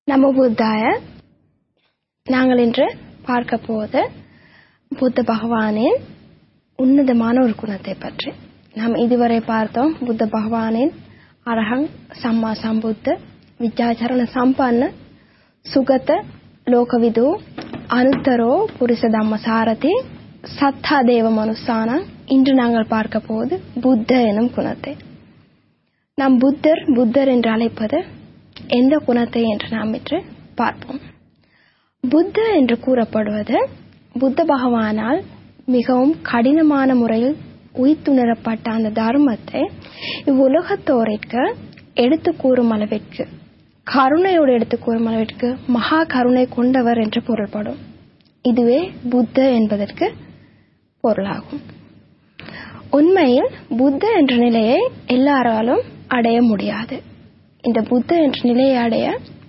நமோ புத்தாய நாங்கள் இன்று பார்க்க போவது புத்த பகவானின் உன்னதமான ஒரு குணத்தை பற்றி நாம் இதுவரை பார்த்தோம் புத்த பகவானின் அரஹங் சம்மா சம்புத்த வித்யாச்சரண சம்பன்ன சுகத லோகவிது அனுத்தரோ புருஷ தம்ம சாரதி சத்தா தேவ மனுசான இன்று நாங்கள் பார்க்க போவது புத்த எனும் குணத்தை நாம் புத்தர் புத்தர் என்று அழைப்பது எந்த குணத்தை என்று நாம் இன்று பார்ப்போம் புத்த என்று கூறப்படுவது புத்த பகவானால் மிகவும் கடினமான முறையில் உயிர்த்துணரப்பட்ட அந்த தர்மத்தை இவ்வுலகத்தோரிற்கு எடுத்து கூறும் அளவிற்கு கருணையோடு எடுத்து கூறும் அளவிற்கு மகா கருணை கொண்டவர் என்று பொருள்படும் இதுவே புத்த என்பதற்கு பொருளாகும் உண்மையில் புத்த என்ற நிலையை எல்லாராலும் அடைய முடியாது இந்த புத்த என்ற நிலையை அடைய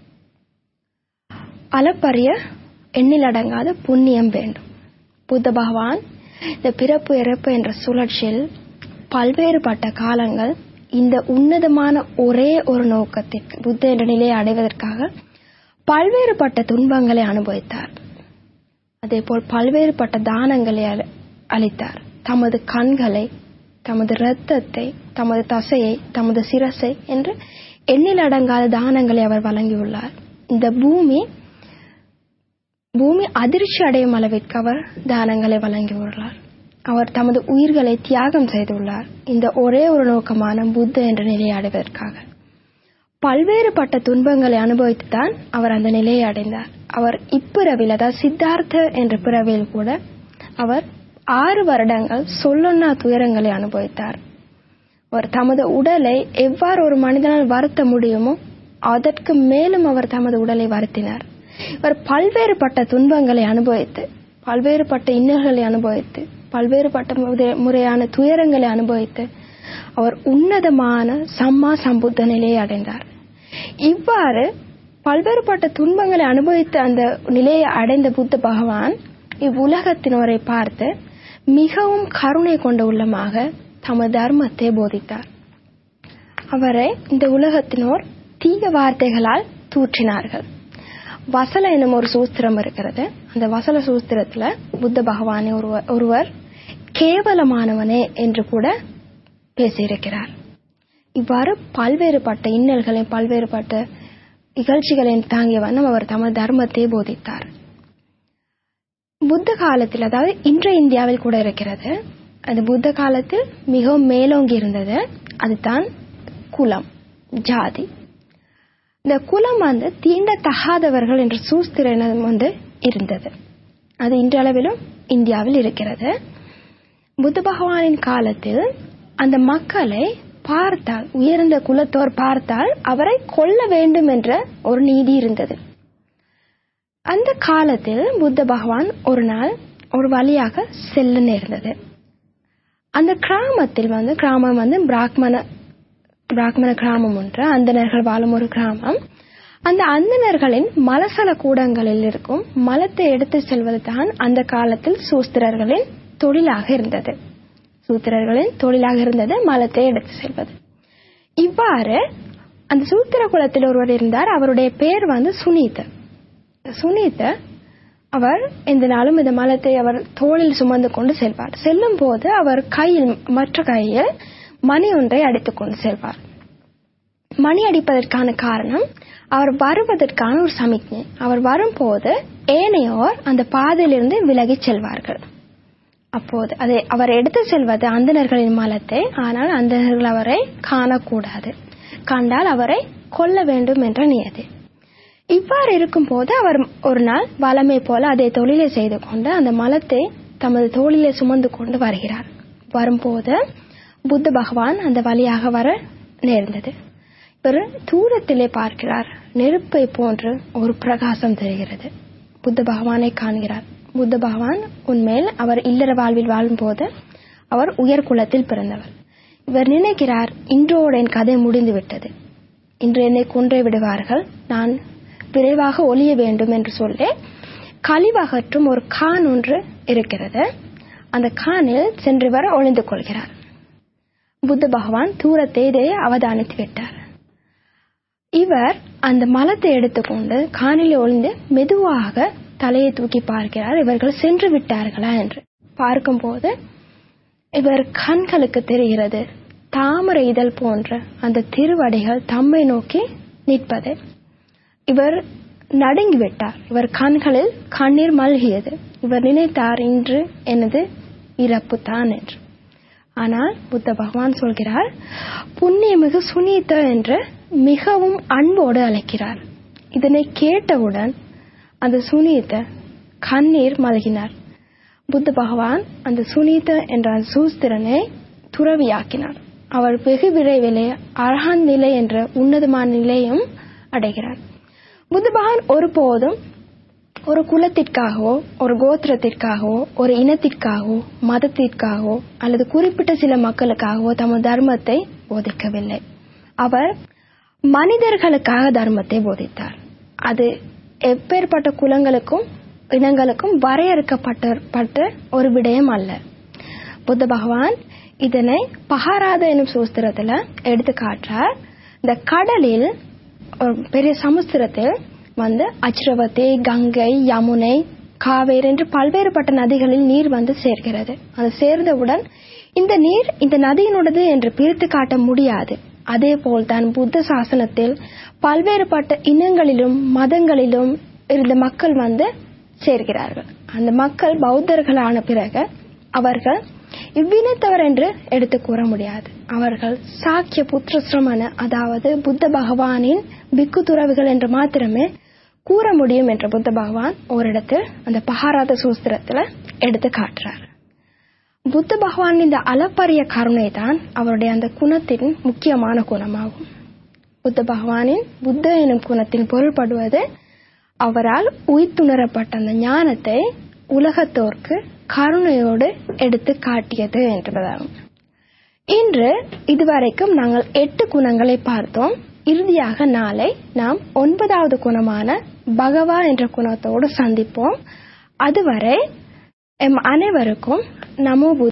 அளப்பரிய எண்ணிலடங்காத புண்ணியம் வேண்டும் புத்த பகவான் இந்த பிறப்பு இறப்பு என்ற சுழற்சியில் பல்வேறுபட்ட காலங்கள் இந்த உன்னதமான ஒரே ஒரு நோக்கத்திற்கு புத்த என்ற நிலையை அடைவதற்காக பல்வேறுபட்ட துன்பங்களை அனுபவித்தார் அதேபோல் பல்வேறுபட்ட தானங்களை அளித்தார் தமது கண்களை தமது இரத்தத்தை தமது தசையை தமது சிரசை என்று எண்ணில் அடங்காத தானங்களை அவர் வழங்கியுள்ளார் இந்த பூமி பூமி அதிர்ச்சி அடையும் அளவிற்கு அவர் தானங்களை வழங்கியுள்ளார் அவர் தமது உயிர்களை தியாகம் செய்துள்ளார் இந்த ஒரே ஒரு நோக்கமான புத்த என்ற நிலையை அடைவதற்காக பல்வேறுபட்ட துன்பங்களை அனுபவித்துதான் அவர் அந்த நிலையை அடைந்தார் அவர் இப்பிறவில் அதாவது சித்தார்த்த என்ற பிறவியில் கூட அவர் ஆறு வருடங்கள் சொல்லொன்னா துயரங்களை அனுபவித்தார் அவர் தமது உடலை எவ்வாறு ஒரு மனிதனால் வருத்த முடியுமோ அதற்கு மேலும் அவர் தமது உடலை வருத்தினார் இவர் பல்வேறுபட்ட துன்பங்களை அனுபவித்து பல்வேறுபட்ட இன்னல்களை அனுபவித்து பல்வேறுபட்ட முறையான துயரங்களை அனுபவித்து அவர் உன்னதமான சம்மா சம்புத்த நிலையை அடைந்தார் இவ்வாறு பல்வேறுபட்ட துன்பங்களை அனுபவித்த அந்த நிலையை அடைந்த புத்த பகவான் இவ்வுலகத்தினரை பார்த்து மிகவும் கருணை கொண்ட உள்ளமாக தமது தர்மத்தை போதித்தார் அவரை இந்த உலகத்தினோர் தீய வார்த்தைகளால் தூற்றினார்கள் வசல எனும் ஒரு சூஸ்திரம் இருக்கிறது அந்த வசல சூஸ்திரத்துல புத்த பகவானை ஒருவர் ஒருவர் கேவலமானவனே என்று கூட பேசியிருக்கிறார் இவ்வாறு பல்வேறுபட்ட இன்னல்களையும் பல்வேறுபட்ட இகழ்ச்சிகளையும் தாங்கிய வண்ணம் அவர் தமது தர்மத்தை போதித்தார் புத்த காலத்தில் அதாவது இன்றைய இந்தியாவில் கூட இருக்கிறது அது புத்த காலத்தில் மிகவும் மேலோங்கி இருந்தது அதுதான் குலம் ஜாதி இந்த குலம் வந்து தீண்டத்தகாதவர்கள் என்ற சூஸ்திரம் வந்து இருந்தது அது இன்றளவிலும் இந்தியாவில் இருக்கிறது புத்த பகவானின் காலத்தில் அந்த மக்களை பார்த்தால் உயர்ந்த குலத்தோர் பார்த்தால் அவரை கொல்ல வேண்டும் என்ற ஒரு நீதி இருந்தது அந்த காலத்தில் புத்த பகவான் ஒரு நாள் ஒரு வழியாக செல்ல நேர்ந்தது அந்த கிராமத்தில் வந்து கிராமம் வந்து பிராக்மண பிராக்மண கிராமம் ஒன்று அந்தனர்கள் வாழும் ஒரு கிராமம் அந்த அந்தனர்களின் மலசல கூடங்களில் இருக்கும் மலத்தை எடுத்து செல்வது தான் அந்த காலத்தில் சூஸ்திரர்களின் தொழிலாக இருந்தது சூத்திரர்களின் தொழிலாக இருந்தது மலத்தை எடுத்து செல்வது இவ்வாறு அந்த சூத்திர குலத்தில் ஒருவர் இருந்தார் அவருடைய பெயர் வந்து சுனீத் சுனீத் அவர் எந்த நாளும் இந்த மலத்தை அவர் தோளில் சுமந்து கொண்டு செல்வார் செல்லும் போது அவர் கையில் மற்ற கையில் மணி ஒன்றை அடித்துக் கொண்டு செல்வார் மணி அடிப்பதற்கான காரணம் அவர் வருவதற்கான ஒரு சமிக்ஞை அவர் வரும்போது ஏனையோர் அந்த பாதையிலிருந்து விலகி செல்வார்கள் அப்போது அதை அவர் எடுத்து செல்வது அந்தனர்களின் மலத்தை ஆனால் அந்தனர்கள் அவரை காணக்கூடாது கண்டால் அவரை கொல்ல வேண்டும் என்ற நியதி இவ்வாறு இருக்கும் போது அவர் ஒரு நாள் வளமை போல அதை தொழிலை செய்து கொண்டு அந்த மலத்தை தமது தோளிலே சுமந்து கொண்டு வருகிறார் வரும்போது புத்த பகவான் அந்த வழியாக வர நேர்ந்தது இவர் தூரத்திலே பார்க்கிறார் நெருப்பை போன்று ஒரு பிரகாசம் தெரிகிறது புத்த பகவானை காண்கிறார் புத்த பகவான் உண்மையில் அவர் இல்லற வாழ்வில் வாழும்போது அவர் உயர் குலத்தில் பிறந்தவர் இவர் நினைக்கிறார் இன்றோடு என் கதை முடிந்து விட்டது இன்று என்னை கொன்றே விடுவார்கள் நான் விரைவாக ஒளிய வேண்டும் என்று சொல்லி கழிவகற்றும் ஒரு கான் ஒன்று இருக்கிறது அந்த கானில் சென்று வர ஒளிந்து கொள்கிறார் புத்த பகவான் தூரத்தை இதை அவதானித்து விட்டார் இவர் அந்த மலத்தை எடுத்துக்கொண்டு காணிலே ஒளிந்து மெதுவாக தலையை தூக்கி பார்க்கிறார் இவர்கள் சென்று விட்டார்களா என்று பார்க்கும்போது இவர் கண்களுக்கு தெரிகிறது தாமரை இதழ் போன்ற அந்த திருவடிகள் தம்மை நோக்கி நிற்பது இவர் நடுங்கிவிட்டார் இவர் கண்களில் கண்ணீர் மல்கியது இவர் நினைத்தார் இன்று எனது இறப்பு தான் என்று ஆனால் புத்த பகவான் சொல்கிறார் புண்ணியமிகு சுனீத என்று மிகவும் அன்போடு அழைக்கிறார் இதனை கேட்டவுடன் அந்த சுனீத கண்ணீர் மல்கினார் புத்த பகவான் அந்த சுனீத என்ற அந்த சூஸ்திரனை துறவியாக்கினார் அவர் வெகு விரைவிலே அரஹன் நிலை என்ற உன்னதமான நிலையும் அடைகிறார் புத்த பகவான் ஒருபோதும் ஒரு குலத்திற்காகவோ ஒரு கோத்திரத்திற்காகவோ ஒரு இனத்திற்காகவோ மதத்திற்காகவோ அல்லது குறிப்பிட்ட சில மக்களுக்காகவோ தமது தர்மத்தை போதிக்கவில்லை அவர் மனிதர்களுக்காக தர்மத்தை போதித்தார் அது எப்பேற்பட்ட குலங்களுக்கும் இனங்களுக்கும் வரையறுக்கப்பட்ட ஒரு விடயம் அல்ல புத்த பகவான் இதனை பகாராத எனும் சூஸ்திரத்துல எடுத்து காட்டுறார் இந்த கடலில் ஒரு பெரிய சமுத்திரத்தில் வந்து அச்ரவதி கங்கை யமுனை காவேரி என்று பல்வேறுபட்ட நதிகளில் நீர் வந்து சேர்கிறது அது சேர்ந்தவுடன் இந்த நீர் இந்த நதியினுடையது என்று பிரித்து காட்ட முடியாது அதே போல்தான் புத்த சாசனத்தில் பல்வேறுபட்ட இனங்களிலும் மதங்களிலும் இருந்த மக்கள் வந்து சேர்கிறார்கள் அந்த மக்கள் பௌத்தர்களான பிறகு அவர்கள் இவ்வினத்தவர் என்று எடுத்து கூற முடியாது அவர்கள் சாக்கிய புத்திரசிரமண அதாவது புத்த பகவானின் பிக்கு துறவுகள் என்று மாத்திரமே கூற முடியும் என்ற புத்த பகவான் ஓரிடத்தில் அந்த பகாராத சூஸ்திரத்துல எடுத்து காட்டுறார் புத்த பகவான் இந்த அளப்பரிய கருணை தான் அவருடைய அந்த குணத்தின் முக்கியமான குணமாகும் புத்த பகவானின் புத்த எனும் குணத்தின் பொருள்படுவது அவரால் உயிர்த்துணரப்பட்ட அந்த ஞானத்தை உலகத்தோர்க்கு கருணையோடு எடுத்து காட்டியது என்பதாகும் இன்று இதுவரைக்கும் நாங்கள் எட்டு குணங்களை பார்த்தோம் இறுதியாக நாளை நாம் ஒன்பதாவது குணமான பகவா என்ற குணத்தோடு சந்திப்போம் அதுவரை எம் அனைவருக்கும் நமோ